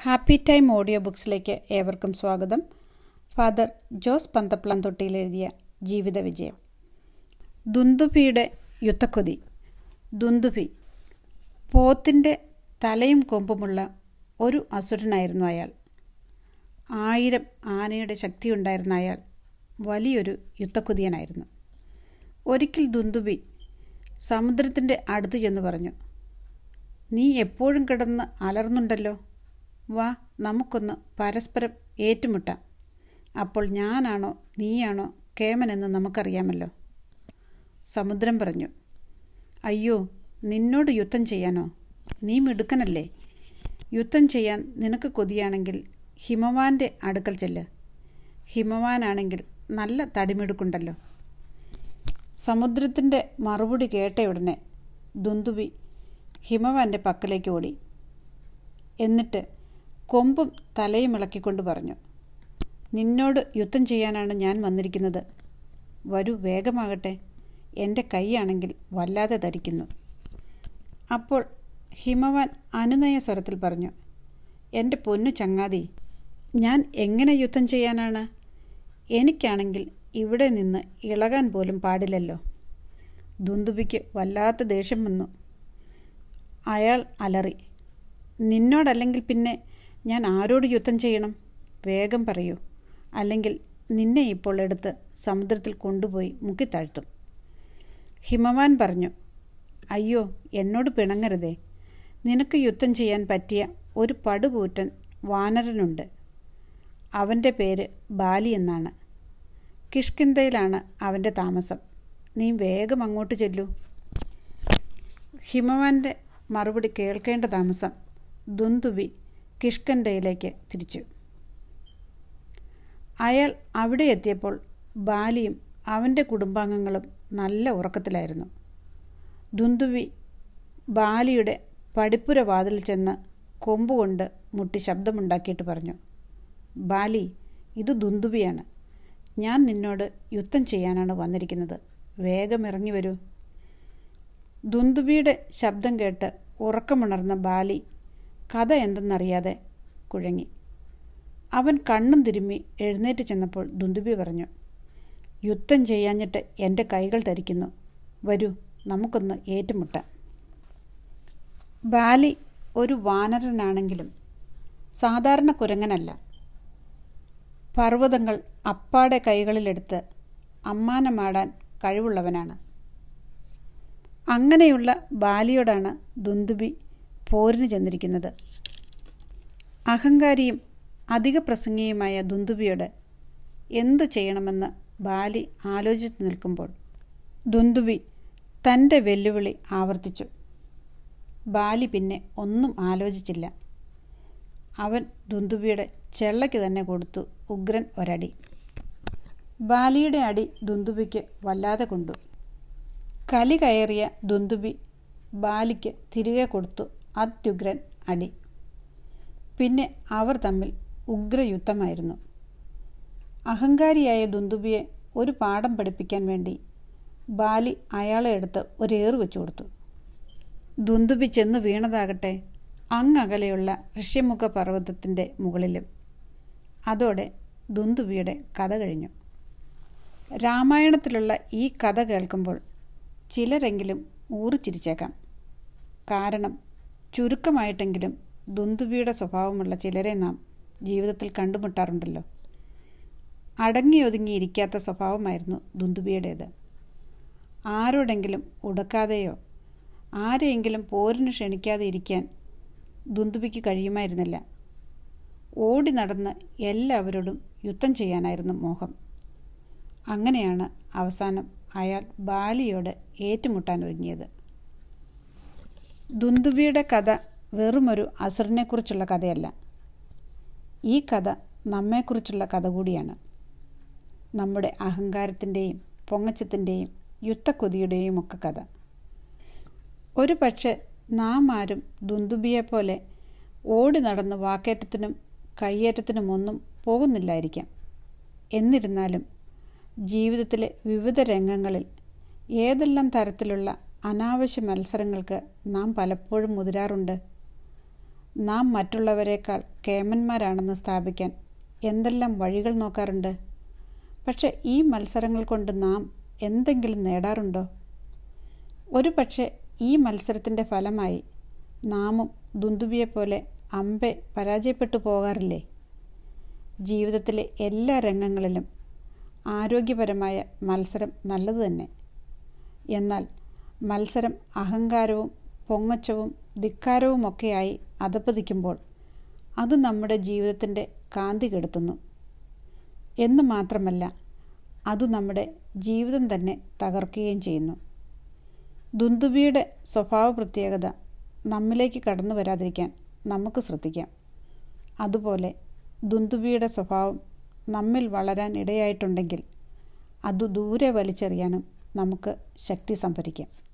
happy time audio ബുക്സിലേക്ക് ഏവർക്കും സ്വാഗതം father Jose പന്തപ്ളം തൊട്ടിയിൽ എഴുതിയ ജീവിത വിജയം ദുന്ദുഭിയുടെ യുദ്ധക്കൊതി ദുന്ദുഭി പോത്തിൻ്റെ തലയും കൊമ്പുമുള്ള ഒരു അസുരനായിരുന്നു അയാൾ ആയിരം ആനയുടെ ശക്തിയുണ്ടായിരുന്ന അയാൾ വലിയൊരു യുദ്ധക്കൊതിയനായിരുന്നു ഒരിക്കൽ ദുന്ദുബി സമുദ്രത്തിൻ്റെ അടുത്ത് ചെന്ന് പറഞ്ഞു നീ എപ്പോഴും കിടന്ന് അലർന്നുണ്ടല്ലോ വാ നമുക്കൊന്ന് പരസ്പരം ഏറ്റുമുട്ടാം അപ്പോൾ ഞാനാണോ നീയാണോ കേമനെന്ന് നമുക്കറിയാമല്ലോ സമുദ്രം പറഞ്ഞു അയ്യോ നിന്നോട് യുദ്ധം ചെയ്യാനോ നീ മിടുക്കനല്ലേ യുദ്ധം ചെയ്യാൻ നിനക്ക് കൊതിയാണെങ്കിൽ ഹിമവാൻ്റെ അടുക്കൽ ചെല്ല് ഹിമവാനാണെങ്കിൽ നല്ല തടിമിടുക്കുണ്ടല്ലോ സമുദ്രത്തിൻ്റെ മറുപടി കേട്ടയുടനെ ദുന്ദുബി ഹിമവാൻ്റെ പക്കലേക്ക് ഓടി എന്നിട്ട് കൊമ്പും തലയും ഇളക്കിക്കൊണ്ട് പറഞ്ഞു നിന്നോട് യുദ്ധം ചെയ്യാനാണ് ഞാൻ വന്നിരിക്കുന്നത് വരൂ വേഗമാകട്ടെ എൻ്റെ കൈയാണെങ്കിൽ വല്ലാതെ ധരിക്കുന്നു അപ്പോൾ ഹിമവാൻ അനുനയ സ്വരത്തിൽ പറഞ്ഞു എൻ്റെ പൊന്നു ചങ്ങാതി ഞാൻ എങ്ങനെ യുദ്ധം ചെയ്യാനാണ് എനിക്കാണെങ്കിൽ ഇവിടെ നിന്ന് ഇളകാൻ പോലും പാടില്ലല്ലോ ദുന്ദുബിക്ക് വല്ലാത്ത ദേഷ്യം വന്നു അയാൾ അലറി നിന്നോടല്ലെങ്കിൽ പിന്നെ ഞാൻ ആരോട് യുദ്ധം ചെയ്യണം വേഗം പറയൂ അല്ലെങ്കിൽ നിന്നെ ഇപ്പോൾ എടുത്ത് സമുദ്രത്തിൽ കൊണ്ടുപോയി മുക്കിത്താഴ്ത്തും ഹിമവാൻ പറഞ്ഞു അയ്യോ എന്നോട് പിണങ്ങരുതേ നിനക്ക് യുദ്ധം ചെയ്യാൻ പറ്റിയ ഒരു പടുകൂറ്റൻ വാനരനുണ്ട് അവൻ്റെ പേര് ബാലി എന്നാണ് കിഷ്കിന്തയിലാണ് അവൻ്റെ താമസം നീ വേഗം അങ്ങോട്ട് ചെല്ലൂ ഹിമവാൻ്റെ മറുപടി കേൾക്കേണ്ട താമസം ദുന്ദുബി കിഷ്കന്തയിലേക്ക് തിരിച്ചു അയാൾ അവിടെ എത്തിയപ്പോൾ ബാലിയും അവൻ്റെ കുടുംബാംഗങ്ങളും നല്ല ഉറക്കത്തിലായിരുന്നു ദുന്ദുബി ബാലിയുടെ പടിപ്പുര വാതിൽ ചെന്ന് കൊമ്പുകൊണ്ട് മുട്ടി ശബ്ദമുണ്ടാക്കിയിട്ട് പറഞ്ഞു ബാലി ഇത് ദുന്ദുബിയാണ് ഞാൻ നിന്നോട് യുദ്ധം ചെയ്യാനാണ് വന്നിരിക്കുന്നത് വേഗം ഇറങ്ങി വരൂ ദുന്ദുബിയുടെ ശബ്ദം കേട്ട് ഉറക്കമുണർന്ന ബാലി കഥ എന്തെന്നറിയാതെ കുഴങ്ങി അവൻ കണ്ണും തിരുമ്മി എഴുന്നേറ്റ് ചെന്നപ്പോൾ ദുന്ദുബി പറഞ്ഞു യുദ്ധം ചെയ്യാഞ്ഞിട്ട് എൻ്റെ കൈകൾ ധരിക്കുന്നു വരൂ നമുക്കൊന്ന് ഏറ്റുമുട്ടാം ബാലി ഒരു വാനരനാണെങ്കിലും സാധാരണ കുരങ്ങനല്ല പർവ്വതങ്ങൾ അപ്പാടെ കൈകളിലെടുത്ത് അമ്മാനമാടാൻ കഴിവുള്ളവനാണ് അങ്ങനെയുള്ള ബാലിയോടാണ് ദുന്ദുബി പോരിന് ചെന്നിരിക്കുന്നത് അഹങ്കാരിയും അധിക പ്രസംഗിയുമായ ദുന്ദുബിയോട് എന്തു ചെയ്യണമെന്ന് ബാലി ആലോചിച്ച് നിൽക്കുമ്പോൾ ദുന്ദുബി തൻ്റെ വെല്ലുവിളി ആവർത്തിച്ചു ബാലി പിന്നെ ഒന്നും ആലോചിച്ചില്ല അവൻ ദുന്ദുബിയുടെ ചെള്ളയ്ക്ക് തന്നെ കൊടുത്തു ഉഗ്രൻ ഒരടി ബാലിയുടെ അടി ദുന്ദുബിക്ക് വല്ലാതെ കൊണ്ടു കലി കയറിയ ദുന്ദുബി ബാലിക്ക് തിരികെ കൊടുത്തു അത്യുഗ്രൻ അടി പിന്നെ അവർ തമ്മിൽ ഉഗ്രയുദ്ധമായിരുന്നു അഹങ്കാരിയായ ദുന്ദുബിയെ ഒരു പാഠം പഠിപ്പിക്കാൻ വേണ്ടി ബാലി അയാളെ എടുത്ത് ഒരു ഏറ് വെച്ചു കൊടുത്തു ദുന്ദുബി ചെന്ന് വീണതാകട്ടെ അങ്ങകലെയുള്ള ഋഷ്യമുഖ പർവ്വതത്തിൻ്റെ മുകളിലും അതോടെ ദുന്ദുബിയുടെ കഥ കഴിഞ്ഞു രാമായണത്തിലുള്ള ഈ കഥ കേൾക്കുമ്പോൾ ചിലരെങ്കിലും ഊറിച്ചിരിച്ചേക്കാം കാരണം ചുരുക്കമായിട്ടെങ്കിലും ദുന്ദുബിയുടെ സ്വഭാവമുള്ള ചിലരെ നാം ജീവിതത്തിൽ കണ്ടുമുട്ടാറുണ്ടല്ലോ അടങ്ങി ഒതുങ്ങിയിരിക്കാത്ത സ്വഭാവമായിരുന്നു ദുന്ദുബിയുടേത് ആരോടെങ്കിലും ഉടക്കാതെയോ ആരെയെങ്കിലും പോരിന് ക്ഷണിക്കാതെ ഇരിക്കാൻ ദുന്ദുബിക്ക് കഴിയുമായിരുന്നില്ല ഓടി നടന്ന് എല്ലാവരോടും യുദ്ധം ചെയ്യാനായിരുന്നു മോഹം അങ്ങനെയാണ് അവസാനം അയാൾ ബാലിയോട് ഏറ്റുമുട്ടാൻ ഒരുങ്ങിയത് ദുന്ദുബിയുടെ കഥ വെറുമൊരു അസുരനെക്കുറിച്ചുള്ള കഥയല്ല ഈ കഥ നമ്മെക്കുറിച്ചുള്ള കഥ കൂടിയാണ് നമ്മുടെ അഹങ്കാരത്തിൻ്റെയും പൊങ്ങച്ചത്തിൻ്റെയും യുദ്ധക്കൊതിയുടെയും ഒക്കെ കഥ ഒരു പക്ഷേ നാം ആരും ദുന്ദുബിയെപ്പോലെ ഓടി നടന്ന് വാക്കേറ്റത്തിനും കയ്യേറ്റത്തിനുമൊന്നും പോകുന്നില്ലായിരിക്കാം എന്നിരുന്നാലും ജീവിതത്തിലെ വിവിധ രംഗങ്ങളിൽ ഏതെല്ലാം തരത്തിലുള്ള അനാവശ്യ മത്സരങ്ങൾക്ക് നാം പലപ്പോഴും മുതിരാറുണ്ട് നാം മറ്റുള്ളവരെക്കാൾ കേമന്മാരാണെന്ന് സ്ഥാപിക്കാൻ എന്തെല്ലാം വഴികൾ നോക്കാറുണ്ട് പക്ഷെ ഈ മത്സരങ്ങൾ കൊണ്ട് നാം എന്തെങ്കിലും നേടാറുണ്ടോ ഒരു പക്ഷേ ഈ മത്സരത്തിൻ്റെ ഫലമായി നാമും ദുന്ദുബിയെപ്പോലെ അമ്പെ പരാജയപ്പെട്ടു പോകാറില്ലേ ജീവിതത്തിലെ എല്ലാ രംഗങ്ങളിലും ആരോഗ്യപരമായ മത്സരം നല്ലത് തന്നെ എന്നാൽ മത്സരം അഹങ്കാരവും പൊങ്ങച്ചവും ധിക്കാരവുമൊക്കെയായി അധപ്പതിക്കുമ്പോൾ അത് നമ്മുടെ ജീവിതത്തിൻ്റെ കാന്തി കെടുത്തുന്നു എന്ന് മാത്രമല്ല അത് നമ്മുടെ ജീവിതം തന്നെ തകർക്കുകയും ചെയ്യുന്നു ദുന്ദുബിയുടെ സ്വഭാവ പ്രത്യേകത നമ്മിലേക്ക് കടന്നു വരാതിരിക്കാൻ നമുക്ക് ശ്രദ്ധിക്കാം അതുപോലെ ദുന്ദുബിയുടെ സ്വഭാവം നമ്മിൽ വളരാൻ ഇടയായിട്ടുണ്ടെങ്കിൽ അത് ദൂരെ വലിച്ചെറിയാനും നമുക്ക് ശക്തി സംഭരിക്കാം